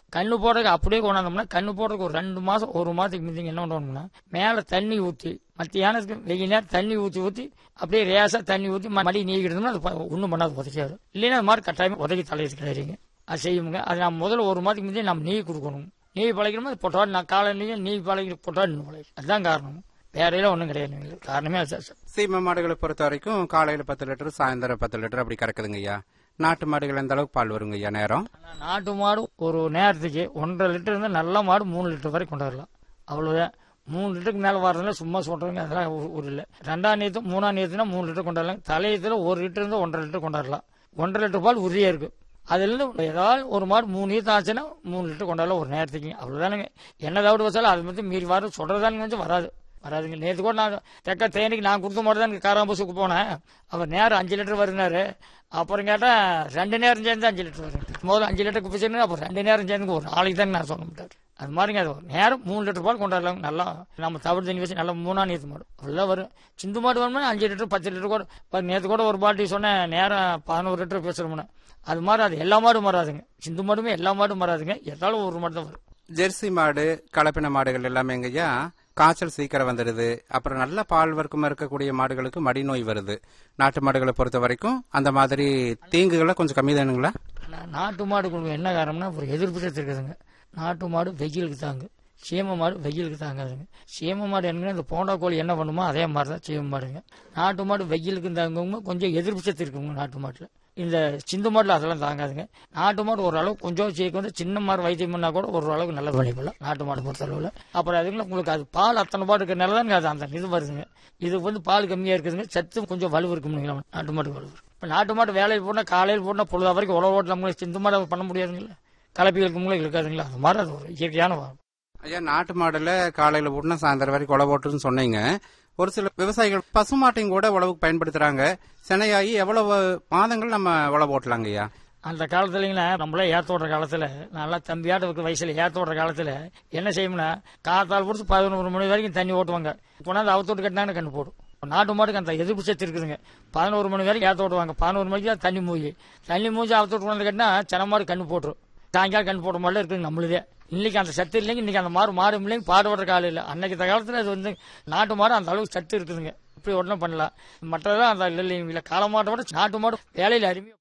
கண்ணு போடுறதுக்கு அப்படியே கொண்டாந்தோம்னா கண்ணு போடுறதுக்கு ஒரு ரெண்டு மாசம் ஒரு மாதத்துக்கு முந்தைங்க என்ன பண்ணணும்னா மேலே தண்ணி ஊற்றி மத்தியானத்துக்கு வெயில் நேரம் தண்ணி ஊற்றி ஊற்றி அப்படியே ரேசாக தண்ணி ஊற்றி மடி நீக்கிட்டோம்னா அது ஒன்றும் பண்ணாது உதைக்காது இல்லைன்னா அது மாதிரி கட்டாயமாக உதவி தலையிட்டு கிடையாதுங்க அது செய்யுங்க அது நம்ம முதல்ல ஒரு மாதத்துக்கு முந்தைய நம்ம நெய் கொடுக்கணும் நெய் பழகிறோம் அது பொட்டாடு நான் காலையிலேயும் நெய் பழகி பொட்டாடு இன்னும் பழகி அதுதான் காரணம் வேற எல்லாம் ஒன்றும் கிடையாது காரணமே அதுதான் சார் சீமை மாடுகளை பொறுத்த வரைக்கும் காலையில பத்து லிட்டர் சாயந்தரம் பத்து லிட்டர் அப்படி கறக்குதுங்க ஐயா நாட்டு மாடுகள் எந்த அளவுக்கு பால் வருங்க ஐயா நேரம் ஆனா நாட்டு மாடு ஒரு நேரத்துக்கு ஒன்றரை லிட்டர் இருந்தால் நல்ல மாடு மூணு லிட்டர் வரை கொண்டு வரலாம் அவ்வளோதான் மூணு லிட்டருக்கு மேலே வரதுல சும்மா சொல்கிறவங்க அதெல்லாம் ஒரு- ஒரு இல்லை ரெண்டாம் நேற்று மூணாம் நேற்றுனா மூணு லிட்டர் கொண்டு வரலாம் தலையத்தில் ஒரு லிட்டர் இருந்தால் ஒன்றரை லிட்டர் கொண்டு வரலாம் ஒன்றரை லிட்டர் பால் உறுதியாக இருக்கு அதுலேருந்து ஏதாவது ஒரு மாடு மூணு ஈத்து ஆச்சுன்னா மூணு லிட்டர் கொண்டு வரலாம் ஒரு நேரத்துக்கு அவ்வளோதானுங்க என்ன தவிர வச்சாலும் அது மட்டும் மீறி வர சொல்கிறதானுங்க வந்து வராது வராதுங்க நேற்று கூட நான் தெக்க தேனிக்கு நான் கொடுத்த மாட்டு தான் காராம்பூசுக்கு போனேன் அவர் நேரம் அஞ்சு லிட்டர் வருனாரு அப்புறம் கேட்டால் ரெண்டு நேரம் சேர்ந்து அஞ்சு லிட்டர் வரும் முதல்ல அஞ்சு லிட்டர் குப்பிச்சுன்னு அப்புறம் ரெண்டு நேரம் சேர்ந்து ஒரு நாளைக்கு தான் நான் சொல்ல மாட்டார் அது மாதிரிங்க அது ஒரு நேரம் மூணு லிட்டர் பால் கொண்டாடலாம் நல்லா நம்ம தவிர தண்ணி வச்சு நல்லா மூணா நேற்று மாடு அவ்வளோ வரும் சிந்து மாடு வேணும்னா அஞ்சு லிட்டர் பத்து லிட்டர் கூட இப்போ நேற்று கூட ஒரு பாட்டி சொன்னேன் நேரம் பதினோரு லிட்டர் பேசுகிறோம்னு அது மாதிரி அது எல்லா மாடும் வராதுங்க சிந்து மாடுமே எல்லா மாடும் வராதுங்க ஏதாலும் ஒரு மாடு தான் வரும் ஜெர்சி மாடு கலப்பின மாடுகள் எல்லாமே ஐயா காய்ச்சல் சீக்கிரம் வந்துடுது அப்புறம் நல்ல பால் வர்க்கமா இருக்கக்கூடிய மாடுகளுக்கு மடி நோய் வருது நாட்டு மாடுகளை பொறுத்த வரைக்கும் அந்த மாதிரி தீங்குகளை கொஞ்சம் கம்மி தானுங்களா ஆனா நாட்டு மாடு கொடுக்க என்ன காரணம்னா ஒரு எதிர்ப்பு சத்து இருக்குதுங்க நாட்டு மாடு வெயிலுக்கு தாங்க சீம மாடு வெயிலுக்கு தாங்காதுங்க சீம மாடு என்னன்னா இந்த போண்டா கோழி என்ன பண்ணுமோ அதே மாதிரி தான் சீம மாடுங்க நாட்டு மாடு வெயிலுக்கு தாங்குங்க கொஞ்சம் எதிர்ப்பு சத்து இருக்குங்க நாட்டு மாட்டில் இந்த சிந்து மாட்டில் அதெல்லாம் தாங்காதுங்க நாட்டு மாடு ஓரளவு கொஞ்சம் சீக்கு வந்து சின்ன மாதிரி வைத்தியம் பண்ணா கூட ஒரு அளவுக்கு நல்ல பண்ணிக்கலாம் நாட்டு மாடு பொறுத்த அளவில் அப்புறம் அதுக்குள்ள உங்களுக்கு அது பால் அத்தனை பாடு இருக்கிறனால தான் அது அந்த இது வருதுங்க இது வந்து பால் கம்மியாக இருக்குதுங்க சத்து கொஞ்சம் வலு இருக்குங்களா நாட்டு மாடு வலு இப்போ நாட்டு மாடு வேலைக்கு போனால் காலையில் போனால் பொழுது வரைக்கும் உழவு ஓட்டலாம் சிந்து மாடு பண்ண முடியாதுங்களா கலப்பிகளுக்கு மூலம் இருக்காதுங்களா அது மாதிரி அது ஒரு இயற்கையான வரும் ஐயா நாட்டு மாடுல காலையில ஊட்டினா சாயந்தரம் வரைக்கும் உழவு ஓட்டுன்னு சொன்னீங்க ஒரு சில விவசாயிகள் பசுமாட்டையும் கூட உழவுக்கு பயன்படுத்துறாங்க சென்னையாகி எவ்வளவு மாதங்கள் நம்ம உழவு ஓட்டலாங்க ஐயா அந்த காலத்துலங்களா நம்மளே ஏத்த விடுற காலத்துல நல்லா தம்பியாட்ட இருக்கிற வயசுல ஏத்த விடுற காலத்துல என்ன செய்யும்னா காத்தால் பொறுத்து பதினோரு மணி வரைக்கும் தண்ணி ஓட்டுவாங்க கொண்டாந்து அவுத்தோட்டு கட்டினாங்க கண்ணு போடும் நாட்டு மாட்டுக்கு அந்த எதிர்ப்பு சத்து இருக்குதுங்க பதினோரு மணி வரைக்கும் ஏத்த விடுவாங்க பதினோரு மணிக்கு தான் தண்ணி மூஞ்சி தண்ணி மூஞ்சி அவுத்தோட்டு கொண்டாந்து கட்டினா சின மாடு கண்ணு போட்டுரும் சாயங்காலம் கண்ணு போட மாதிரி இருக்குது நம்மளுதே இன்னைக்கு அந்த சத்து இல்லைங்க இன்னைக்கு அந்த மாடு மாடு இல்லைங்க பாடுபடுற காலம் இல்லை அன்னைக்கு இந்த காலத்துல அது வந்து நாட்டு மாடு அந்த அளவுக்கு சத்து இருக்குதுங்க இப்படி உடனே பண்ணலாம் மற்றதெல்லாம் அந்த இல்லை இல்லை கால மாட்டை விட நாட்டு மாடு வேலையில் அருமையாக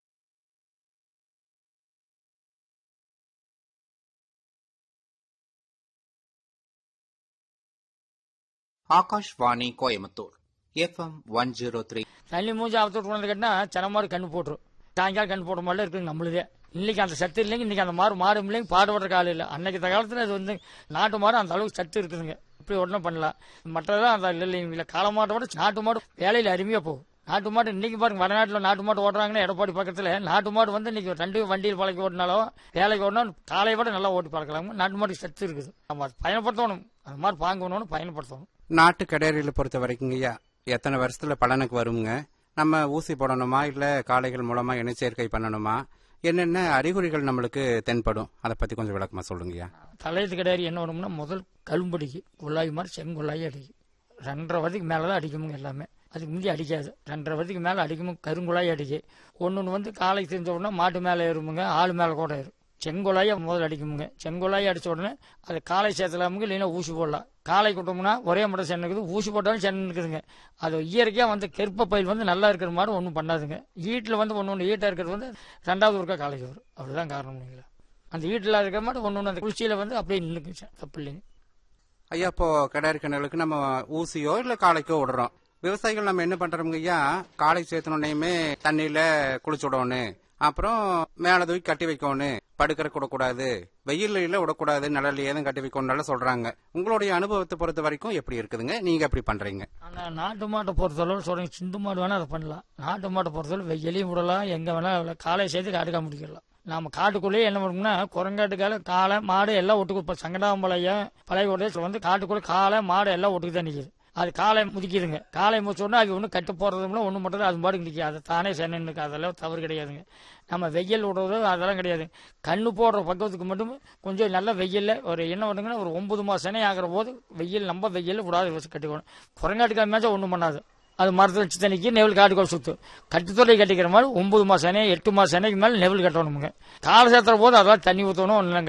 Akashvani Coimbatore FM one zero three தண்ணி மூஞ்சி அவத்தோடு கொண்டு கட்டினா சின மாடு கண்ணு போட்டுரும் சாயங்காலம் கண்ணு போட மாதிரி இருக்குது நம்மளுதே இன்னைக்கு அந்த சத்து இல்லைங்க இன்னைக்கு அந்த மாடு மாடு இல்லைங்க பாடுபடுற காலம் இல்லை அன்னைக்கு இந்த காலத்துல அது வந்து நாட்டு மாடு அந்த அளவுக்கு சத்து இருக்குதுங்க இப்படி உடனே பண்ணலாம் மற்றதெல்லாம் அந்த இல்லை இல்லை கால மாட்டை விட நாட்டு மாடு வேலையில் அருமையாக போகும் நாட்டு மாடு இன்னைக்கு பாருங்க வடநாட்டில் நாட்டு மாடு ஓட்டுறாங்கன்னா எடப்பாடி பக்கத்தில் நாட்டு மாடு வந்து இன்னைக்கு ரெண்டு வண்டியில் பழக்கி ஓட்டினாலும் வேலைக்கு ஓட்டினா காலையை விட நல்லா ஓட்டி பழக்கலாம் நாட்டு மாட்டுக்கு சத்து இருக்குது நம்ம அதை பயன்படுத்தணும் அது மாதிரி பாங்கணும் பயன்படுத்தணும் நாட்டு கடையறிகளை பொறுத்த வரைக்கும் ஐயா எத்தனை வருஷத்துல பலனுக்கு வருங்க நம்ம ஊசி போடணுமா இல்ல காளைகள் மூலமா இனச்சேர்க்கை பண்ணணுமா என்னென்ன அறிகுறிகள் நம்மளுக்கு தென்படும் அதை பத்தி கொஞ்சம் விளக்கமா சொல்லுங்கய்யா தலையத்து கிடையாது என்ன வேணும்னா முதல் கழும்படிக்கு குள்ளாய் மாதிரி செங்குள்ளாய் அடிக்கும் ரெண்டரை வதிக்கு மேலே தான் அடிக்குமுங்க எல்லாமே அதுக்கு முந்தி அடிக்காது ரெண்டரை வதிக்கு மேலே அடிக்கும் கருங்குழாய் அடிக்கு ஒன்று ஒன்று வந்து காலை தெரிஞ்ச உடனே மாட்டு மேலே ஏறுமுங்க ஆள் மேலே கூட ஏறும் செங்குழாயை முதல்ல அடிக்குமுங்க செங்குழாய் அடிச்ச உடனே அது காலை சேர்த்தலாமுங்க இல்லைன்னா ஊசி போடலாம் காலை குட்டோம்னா ஒரே மட்டும் சென்னை இருக்குது ஊசி போட்டாலும் சென்னை இருக்குதுங்க அது இயற்கையாக வந்து கெருப்ப பயில் வந்து நல்லா இருக்கிற மாதிரி ஒன்றும் பண்ணாதுங்க வீட்டில் வந்து ஒன்று ஒன்று ஈட்டாக இருக்கிறது வந்து ரெண்டாவது ஒருக்கா காலைக்கு வரும் அப்படிதான் காரணம் இல்லைங்களா அந்த வீட்டில் இருக்கிற மாதிரி ஒன்று ஒன்று அந்த குளிர்ச்சியில் வந்து அப்படியே நின்றுக்குச்சு தப்பு இல்லைங்க ஐயா இப்போ கிடாரி கண்ணுகளுக்கு நம்ம ஊசியோ இல்ல காளைக்கோ விடுறோம் விவசாயிகள் நம்ம என்ன பண்றோம்ங்க ஐயா காளை சேர்த்தனோடனேயுமே தண்ணியில குளிச்சு விடணும் அப்புறம் மேல தூக்கி கட்டி வைக்கணும் படுக்கிற கூடக்கூடாது வெயில்ல விடக்கூடாது நிழல்ல ஏதும் கட்டி வைக்கணும்னால சொல்றாங்க உங்களுடைய அனுபவத்தை பொறுத்த வரைக்கும் எப்படி இருக்குதுங்க நீங்க எப்படி பண்றீங்க ஆனால் நாட்டு மாட்டை பொறுத்தளவு சொல்றீங்க சிந்து மாடு வேணால் அதை பண்ணலாம் நாட்டு மாட்டை பொறுத்தளவு வெயிலையும் விடலாம் எங்கே வேணால் காலை சேர்த்து காட்டுக்கா முடிக்கலாம் நாம காட்டுக்குள்ளேயே என்ன பண்ணோம்னா குரங்காட்டுக்கால காளை மாடு எல்லாம் ஒட்டுக்கு இப்போ சங்கடாம்பாளையம் பழைய உடனே வந்து காட்டுக்குள்ளே காளை மாடு எல்லாம் ஒட்டுக்கு தான் நிற்கிது அது காலை முதிக்குதுங்க காலை முடிச்ச உடனே அது ஒன்றும் கட்டு போடுறதுல ஒன்றும் மட்டும் அது பாட்டுக்கு நிற்கும் அது தானே சென்னைக்கு அதெல்லாம் தவறு கிடையாதுங்க நம்ம வெயில் விடுறது அதெல்லாம் கிடையாது கண்ணு போடுற பக்கத்துக்கு மட்டும் கொஞ்சம் நல்ல வெயில்ல ஒரு என்ன பண்ணுங்கன்னா ஒரு ஒன்பது மாதம் சென்னை ஆகிற போது வெயில் நம்ம வெயில் விடாத வச்சு கட்டிக்கணும் குரங்காட்டுக்காக மேட்சா ஒன்றும் பண்ணாது அது மரத்தில் வச்சு தண்ணிக்கு நெவில் காட்டுக்கோள் சுத்து கட்டுத்துறை கட்டிக்கிற மாதிரி ஒன்பது மாதம் சென்னை எட்டு மாதம் சென்னைக்கு மேலே நெவில் கட்டணுமுங்க காலை சேர்த்துற போது அதெல்லாம் தண்ணி ஊற்றணும் ஒன்றும்